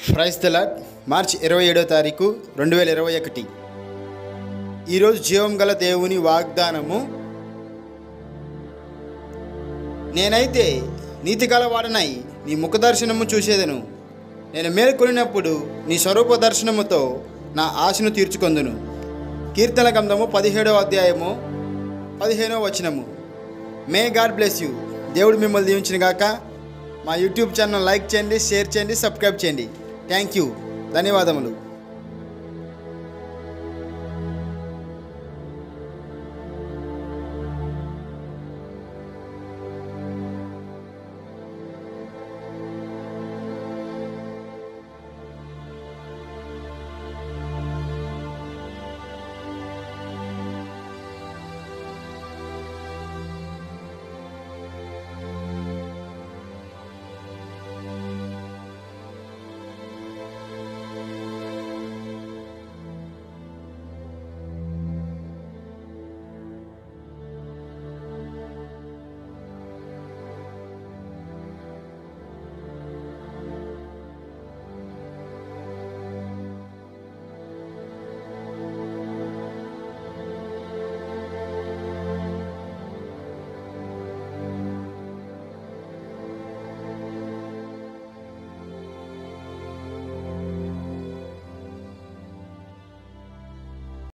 price the Lord మార్చి ఇరవై ఏడో తారీఖు రెండు వేల ఇరవై ఒకటి ఈరోజు జీవం గల దేవుని వాగ్దానము నేనైతే నీతి గలవాడనై నీ ముఖ దర్శనము చూసేదను నేను మేల్కొనినప్పుడు నీ స్వరూప దర్శనముతో నా ఆశను తీర్చుకొందును కీర్తన గంధము పదిహేడవ అధ్యాయము పదిహేనవ వచనము మే గాడ్ బ్లెస్ యూ దేవుడు మిమ్మల్ని దీవించిన గాక మా యూట్యూబ్ ఛానల్ లైక్ చేయండి షేర్ చేయండి సబ్స్క్రైబ్ చేయండి థ్యాంక్ యూ ధన్యవాదములు